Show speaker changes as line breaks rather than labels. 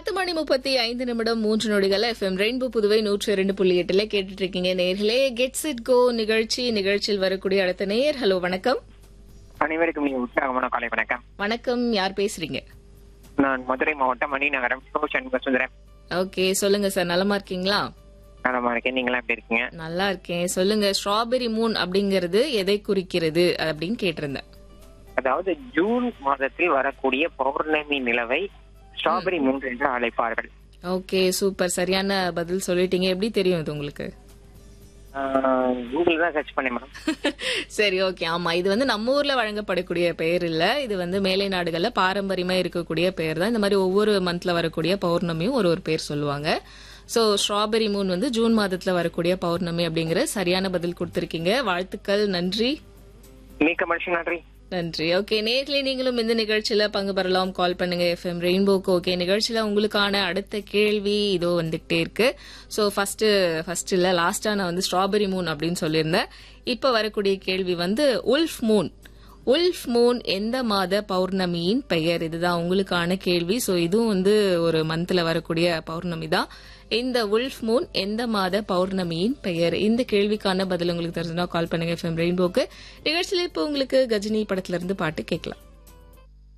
பத்து மணி முப்பத்தி ஐந்து நிமிடம் மூன்று நொடிகள் எஃப்எம் ரெயின்போ புதுவை நூற்றி இரண்டு புள்ளி எட்டுல கேட்டுட்டு இருக்கீங்க நேர்களே கெட்ஸ் இட் கோ நிகழ்ச்சி நிகழ்ச்சியில் வரக்கூடிய அடுத்த நேர் ஹலோ வணக்கம்
அனைவருக்கும் நீங்க உற்சாகமான காலை வணக்கம்
வணக்கம் யார் பேசுறீங்க
நான் மதுரை மாவட்டம் மணிநகரம் சோ சண்முக சுந்தரம்
ஓகே சொல்லுங்க சார் நலமா இருக்கீங்களா
நலமா இருக்கேன் நீங்களாம் எப்படி இருக்கீங்க
நல்லா இருக்கேன் சொல்லுங்க ஸ்ட்ராபெரி மூன் அப்படிங்கிறது எதை குறிக்கிறது அப்படின்னு கேட்டிருந்தேன்
அதாவது ஜூன் மாதத்தில் வரக்கூடிய பௌர்ணமி நிலவை ஸ்ட்ராபெரி மூன்று என்று அழைப்பார்கள்
ஓகே சூப்பர் சரியான பதில் சொல்லிட்டீங்க எப்படி தெரியும் இது உங்களுக்கு
கூகுள் தான் சர்ச் பண்ணேன் மேம்
சரி ஓகே ஆமா இது வந்து நம்ம ஊர்ல வழங்கப்படக்கூடிய பெயர் இல்ல இது வந்து மேலை நாடுகள்ல பாரம்பரியமா இருக்கக்கூடிய பெயர் தான் இந்த மாதிரி ஒவ்வொரு மந்த்ல வரக்கூடிய பௌர்ணமியும் ஒரு ஒரு பேர் சொல்லுவாங்க சோ ஸ்ட்ராபெரி மூன் வந்து ஜூன் மாதத்துல வரக்கூடிய பௌர்ணமி அப்படிங்கிற சரியான பதில் கொடுத்திருக்கீங்க வாழ்த்துக்கள் நன்றி
மிக்க மனுஷன் நன்றி
நன்றி ஓகே நேர்ல நீங்களும் இந்த நிகழ்ச்சியில பங்கு பெறலாம் கால் பண்ணுங்க எஃப்எம் ரெயின்போக்கு ஓகே நிகழ்ச்சியில உங்களுக்கான அடுத்த கேள்வி இதோ வந்துகிட்டே இருக்கு ஸோ ஃபர்ஸ்ட் ஃபர்ஸ்ட் இல்ல லாஸ்டா நான் வந்து ஸ்ட்ராபெரி மூன் அப்படின்னு சொல்லியிருந்தேன் இப்ப வரக்கூடிய கேள்வி வந்து உல்ஃப் மூன் உல்ஃப் மூன் எந்த மாத பௌர்ணமியின் பெயர் இதுதான் உங்களுக்கான கேள்வி ஸோ இதுவும் வந்து ஒரு மந்த்ல வரக்கூடிய பௌர்ணமி தான் இந்த உல்ஃப் மூன் எந்த மாத பௌர்ணமியின் பெயர் இந்த கேள்விக்கான பதில் உங்களுக்கு தெரிஞ்சுனா கால் பண்ணுங்க எஃப்எம் ரெயின்போக்கு நிகழ்ச்சியில இப்போ உங்களுக்கு கஜினி படத்துல இருந்து பாட்டு கேட்கலாம்